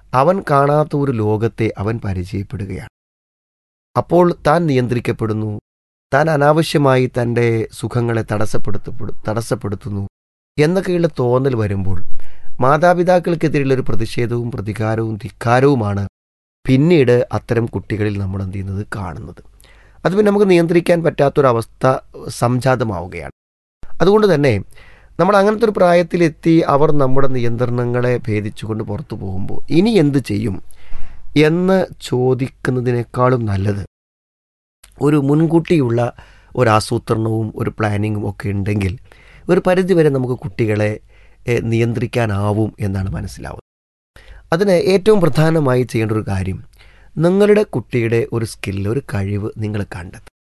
അവൻ കാണാത്ത ഒരു ലോകത്തെ അവൻ പരിചയപ്പെടുകയാണ് അപ്പോൾ താൻ നിയന്ത്രിക്കപ്പെടുന്നു താൻ അനാവശ്യമായി തൻ്റെ സുഖങ്ങളെ തടസ്സപ്പെടുത്തപ്പെടു തടസ്സപ്പെടുത്തുന്നു എന്നൊക്കെയുള്ള തോന്നൽ വരുമ്പോൾ മാതാപിതാക്കൾക്കെതിരെയുള്ള ഒരു പ്രതിഷേധവും പ്രതികാരവും ധിക്കാരവുമാണ് പിന്നീട് അത്തരം കുട്ടികളിൽ നമ്മൾ എന്ത് ചെയ്യുന്നത് കാണുന്നത് അത് പിന്നെ നമുക്ക് നിയന്ത്രിക്കാൻ പറ്റാത്തൊരവസ്ഥ സംജാതമാവുകയാണ് അതുകൊണ്ട് തന്നെ നമ്മൾ അങ്ങനത്തെ ഒരു പ്രായത്തിലെത്തി അവർ നമ്മുടെ നിയന്ത്രണങ്ങളെ ഭേദിച്ചുകൊണ്ട് പുറത്തു പോകുമ്പോൾ ഇനി എന്ത് ചെയ്യും എന്ന് ചോദിക്കുന്നതിനേക്കാളും നല്ലത് ഒരു മുൻകൂട്ടിയുള്ള ഒരു ആസൂത്രണവും ഒരു പ്ലാനിങ്ങും ഒക്കെ ഉണ്ടെങ്കിൽ ഒരു പരിധിവരെ നമുക്ക് കുട്ടികളെ എഹ്, നിയന്ത്രിക്കാനാവും എന്നാണ് മനസ്സിലാവുന്നത് അതിന് ഏറ്റവും പ്രധാനമായി ചെയ്യേണ്ട ഒരു കാര്യം നിങ്ങളുടെ കുട്ടിയുടെ ഒരു സ്കില്ല് ഒരു കഴിവ് നിങ്ങൾ കണ്ടെത്തും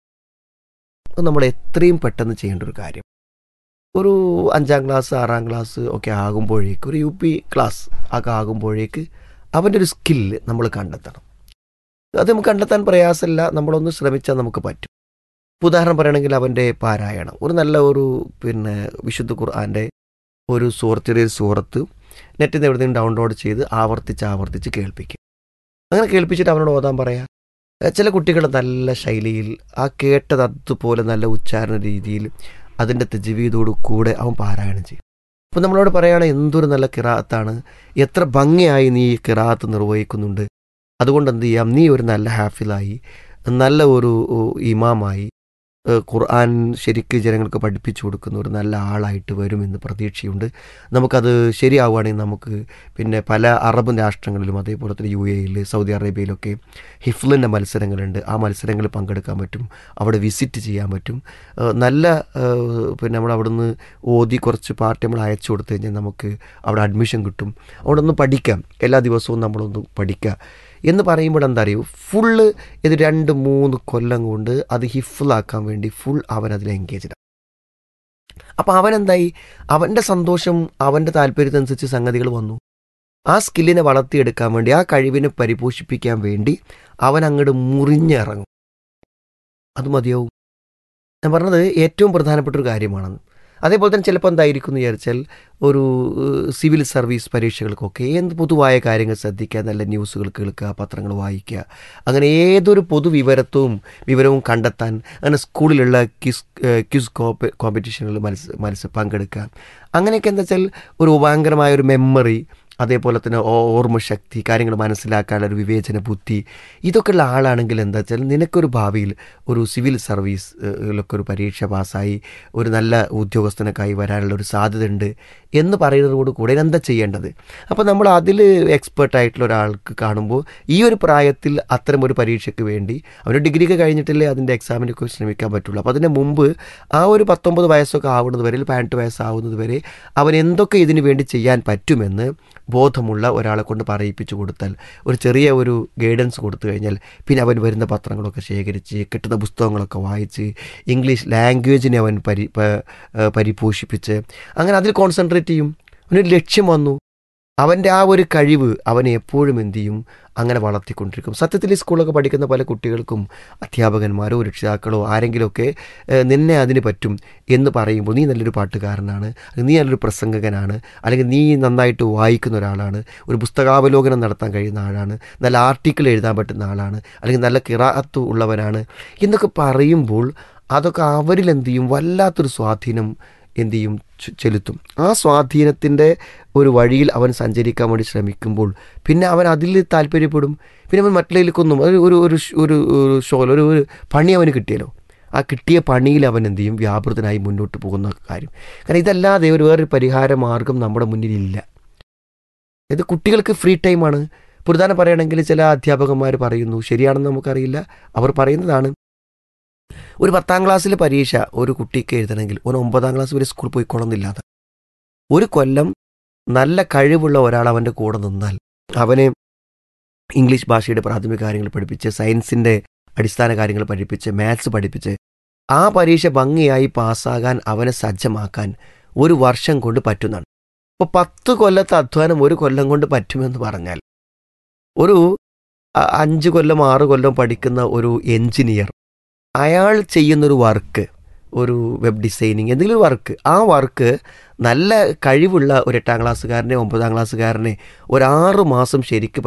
അത് നമ്മൾ എത്രയും പെട്ടെന്ന് ചെയ്യേണ്ട ഒരു കാര്യം ഒരു അഞ്ചാം ക്ലാസ് ആറാം ക്ലാസ് ഒക്കെ ആകുമ്പോഴേക്ക് ഒരു യു പി ക്ലാസ് ഒക്കെ ആകുമ്പോഴേക്ക് അവൻ്റെ ഒരു സ്കില്ല് നമ്മൾ കണ്ടെത്തണം അത് നമുക്ക് കണ്ടെത്താൻ പ്രയാസമില്ല നമ്മളൊന്ന് ശ്രമിച്ചാൽ നമുക്ക് പറ്റും ഇപ്പൊ ഉദാഹരണം പറയുകയാണെങ്കിൽ അവൻ്റെ പാരായണം ഒരു നല്ല ഒരു പിന്നെ വിശുദ്ധ ഖുർആൻ്റെ ഒരു സൂറത്ത് ചെറിയൊരു സൂറത്ത് നെറ്റിൽ നിന്ന് എവിടെയെങ്കിലും ഡൗൺലോഡ് ചെയ്ത് ആവർത്തിച്ച് ആവർത്തിച്ച് കേൾപ്പിക്കും അങ്ങനെ കേൾപ്പിച്ചിട്ട് അവനോട് ഓതാൻ പറയാം ഏഹ് ചില കുട്ടികൾ നല്ല ശൈലിയിൽ ആ കേട്ടത് അതുപോലെ നല്ല ഉച്ചാരണ രീതിയിൽ അതിൻ്റെ തെജീവിയതോടു കൂടെ അവൻ പാരായണം ചെയ്യും അപ്പം നമ്മളോട് പറയുകയാണ് എന്തൊരു നല്ല കിറാത്താണ് എത്ര ഭംഗിയായി നീ ഈ കിറാത്ത് നിർവഹിക്കുന്നുണ്ട് അതുകൊണ്ട് എന്ത് ചെയ്യാം നീ ഒരു നല്ല ഹാഫിലായി നല്ല ഒരു ഉ, ഇമാമായി ഏഹ് ഖുർആൻ ശരിക്ക് ജനങ്ങൾക്ക് പഠിപ്പിച്ചു കൊടുക്കുന്ന ഒരു നല്ല ആളായിട്ട് വരുമെന്ന് പ്രതീക്ഷയുണ്ട് നമുക്കത് ശരിയാവുകയാണെങ്കിൽ നമുക്ക് പിന്നെ പല അറബ് രാഷ്ട്രങ്ങളിലും അതേപോലെ തന്നെ യു എയിൽ സൗദി അറേബ്യയിലൊക്കെ ഹിഫ്ലിൻ്റെ മത്സരങ്ങളുണ്ട് ആ മത്സരങ്ങളിൽ പങ്കെടുക്കാൻ പറ്റും അവിടെ വിസിറ്റ് ചെയ്യാൻ പറ്റും ഏഹ് നല്ല ഏഹ് പിന്നെ നമ്മൾ അവിടുന്ന് ഓതി കുറച്ച് പാർട്ടി നമ്മൾ അയച്ചു കൊടുത്തു കഴിഞ്ഞാൽ നമുക്ക് അവിടെ അഡ്മിഷൻ കിട്ടും അവിടെ ഒന്ന് പഠിക്കാം എല്ലാ ദിവസവും നമ്മളൊന്ന് പഠിക്കുക എന്ന് പറയുമ്പോൾ എന്താ അറിയൂ ഫുള്ള് ഇത് രണ്ട് മൂന്ന് കൊല്ലം കൊണ്ട് അത് ഹിഫിലാക്കാൻ വേണ്ടി ഫുൾ അവൻ അതിൽ എൻഗേജ്ഡ് അപ്പോൾ അവൻ എന്തായി അവൻ്റെ സന്തോഷം അവൻ്റെ താല്പര്യത്തിനനുസരിച്ച് സംഗതികൾ വന്നു ആ സ്കില്ലിനെ വളർത്തിയെടുക്കാൻ വേണ്ടി ആ കഴിവിനെ പരിപോഷിപ്പിക്കാൻ വേണ്ടി അവൻ അങ്ങോട്ട് മുറിഞ്ഞിറങ്ങും അത് മതിയാവും ഞാൻ പറഞ്ഞത് ഏറ്റവും പ്രധാനപ്പെട്ട ഒരു കാര്യമാണെന്ന് അതേപോലെ തന്നെ ചിലപ്പോൾ എന്തായിരിക്കും എന്ന് വിചാരിച്ചാൽ ഒരു ഏഹ്, സിവിൽ സർവീസ് പരീക്ഷകൾക്കൊക്കെ എന്ത് പൊതുവായ കാര്യങ്ങൾ ശ്രദ്ധിക്കുക നല്ല ന്യൂസുകൾ കേൾക്കുക പത്രങ്ങൾ വായിക്കുക അങ്ങനെ ഏതൊരു പൊതുവിവരത്വവും വിവരവും കണ്ടെത്താൻ അങ്ങനെ സ്കൂളിലുള്ള ക്വിസ് ഏഹ്, ക്വിസ് കോമ്പ കോമ്പറ്റീഷനുകളിൽ മത്സ മത്സ പങ്കെടുക്കുക അങ്ങനെയൊക്കെ എന്താ വെച്ചാൽ ഒരു ഭയങ്കരമായ ഒരു മെമ്മറി അതേപോലെ തന്നെ ഓ- ഓർമ്മശക്തി കാര്യങ്ങൾ മനസ്സിലാക്കാനുള്ള ഒരു വിവേചന ബുദ്ധി ഇതൊക്കെ ഉള്ള ആളാണെങ്കിൽ എന്താ വെച്ചാൽ നിനക്കൊരു ഭാവിയിൽ ഒരു സിവിൽ സർവീസ് ലൊക്കെ ഒരു പരീക്ഷ പാസ്സായി ഒരു നല്ല ഉദ്യോഗസ്ഥനൊക്കെ ആയി വരാനുള്ള ഒരു സാധ്യത ഉണ്ട് എന്ന് പറയുന്നതോട് കൂടെ എന്താ ചെയ്യേണ്ടത് അപ്പോൾ നമ്മൾ അതിൽ എക്സ്പേർട്ട് ആയിട്ടുള്ള ഒരാൾക്ക് കാണുമ്പോൾ ഈ ഒരു പ്രായത്തിൽ അത്തരം ഒരു പരീക്ഷയ്ക്ക് വേണ്ടി അവന് ഡിഗ്രിക്ക് കഴിഞ്ഞിട്ടല്ലേ അതിൻ്റെ എക്സാമിനൊക്കെ ശ്രമിക്കാൻ പറ്റുള്ളൂ അപ്പോൾ അതിന് മുമ്പ് ആ ഒരു പത്തൊമ്പത് വയസ്സൊക്കെ ആവുന്നത് വരെ അല്ലെങ്കിൽ പതിനെട്ട് വയസ്സാവുന്നത് വരെ അവൻ എന്തൊക്കെ ഇതിനു വേണ്ടി ചെയ്യാൻ പറ്റുമെന്ന് ബോധമുള്ള ഒരാളെ കൊണ്ട് പറയിപ്പിച്ചു കൊടുത്താൽ ഒരു ചെറിയ ഒരു ഗൈഡൻസ് കൊടുത്തു കഴിഞ്ഞാൽ പിന്നെ അവൻ വരുന്ന പത്രങ്ങളൊക്കെ ശേഖരിച്ച് കിട്ടുന്ന പുസ്തകങ്ങളൊക്കെ വായിച്ച് ഇംഗ്ലീഷ് ലാംഗ്വേജിനെ അവൻ പരി പ- ഏഹ് പരിപോഷിപ്പിച്ച് അങ്ങനെ അതിൽ കോൺസെൻട്രേറ്റ് ചെയ്യും അവനൊരു ലക്ഷ്യം വന്നു അവൻ്റെ ആ ഒരു കഴിവ് അവനെ എപ്പോഴും എന്ത് ചെയ്യും അങ്ങനെ വളർത്തിക്കൊണ്ടിരിക്കും സത്യത്തിൽ ഈ സ്കൂളൊക്കെ പഠിക്കുന്ന പല കുട്ടികൾക്കും അധ്യാപകന്മാരോ രക്ഷിതാക്കളോ ആരെങ്കിലുമൊക്കെ ഏഹ്, നിന്നെ അതിന് പറ്റും എന്ന് പറയുമ്പോൾ നീ നല്ലൊരു പാട്ടുകാരനാണ് അല്ലെങ്കിൽ നീ നല്ലൊരു പ്രസംഗകനാണ് അല്ലെങ്കിൽ നീ നന്നായിട്ട് വായിക്കുന്ന ഒരാളാണ് ഒരു പുസ്തകാവലോകനം നടത്താൻ കഴിയുന്ന ആളാണ് നല്ല ആർട്ടിക്കിൾ എഴുതാൻ പറ്റുന്ന ആളാണ് അല്ലെങ്കിൽ നല്ല കിറാത്ത് ഉള്ളവനാണ് എന്നൊക്കെ പറയുമ്പോൾ അതൊക്കെ അവരിൽ എന്ത് ചെയ്യും വല്ലാത്തൊരു സ്വാധീനം എന്ത് ചെയ്യും ചെ- ചെലുത്തും ആ സ്വാധീനത്തിൻ്റെ ഒരു വഴിയിൽ അവൻ സഞ്ചരിക്കാൻ വേണ്ടി ശ്രമിക്കുമ്പോൾ പിന്നെ അവൻ അതിൽ താല്പര്യപ്പെടും പിന്നെ അവൻ മറ്റുള്ളതിലേക്കൊന്നും ഒരു ഒരു ഒരു ഷ്- ഒരു ഒരു ഷോയിൽ ഒരു ഒരു പണി അവന് കിട്ടിയല്ലോ ആ കിട്ടിയ പണിയിൽ അവൻ എന്ത് ചെയ്യും വ്യാപൃതനായി മുന്നോട്ട് പോകുന്ന കാര്യം കാരണം ഇതല്ലാതെ ഒരു വേറൊരു പരിഹാര മാർഗം നമ്മുടെ മുന്നിലില്ല ഇത് കുട്ടികൾക്ക് ഫ്രീ ടൈമാണ് പ്രധാനം പറയുകയാണെങ്കിൽ ചില അധ്യാപകന്മാർ പറയുന്നു ശരിയാണെന്ന് നമുക്കറിയില്ല അവർ പറയുന്നതാണ് ഒരു പത്താം ക്ലാസ്സിലെ പരീക്ഷ ഒരു കുട്ടിക്ക് എഴുതണമെങ്കിൽ ഒരു ഒമ്പതാം ക്ലാസ് വരെ സ്കൂളിൽ പോയിക്കൊള്ളുന്നില്ലാതെ ഒരു കൊല്ലം നല്ല കഴിവുള്ള ഒരാൾ അവൻ്റെ കൂടെ നിന്നാൽ അവന് ഇംഗ്ലീഷ് ഭാഷയുടെ പ്രാഥമിക കാര്യങ്ങൾ പഠിപ്പിച്ച് സയൻസിൻ്റെ അടിസ്ഥാന കാര്യങ്ങൾ പഠിപ്പിച്ച് മാത്സ് പഠിപ്പിച്ച് ആ പരീക്ഷ ഭംഗിയായി പാസ്സാകാൻ അവനെ സജ്ജമാക്കാൻ ഒരു വർഷം കൊണ്ട് പറ്റുന്നതാണ് ഇപ്പോൾ പത്ത് കൊല്ലത്തെ അധ്വാനം ഒരു കൊല്ലം കൊണ്ട് പറ്റുമെന്ന് പറഞ്ഞാൽ ഒരു അ- അഞ്ച് കൊല്ലം ആറ് കൊല്ലം പഠിക്കുന്ന ഒരു എഞ്ചിനീയർ അയാൾ ചെയ്യുന്നൊരു വർക്ക് ഒരു വെബ് ഡിസൈനിങ് എന്തെങ്കിലും വർക്ക് ആ വർക്ക് നല്ല കഴിവുള്ള ഒരു എട്ടാം ക്ലാസ്സുകാരനെ ഒമ്പതാം ക്ലാസ്സുകാരനെ ഒരു ആറ് മാസം ശരിക്ക്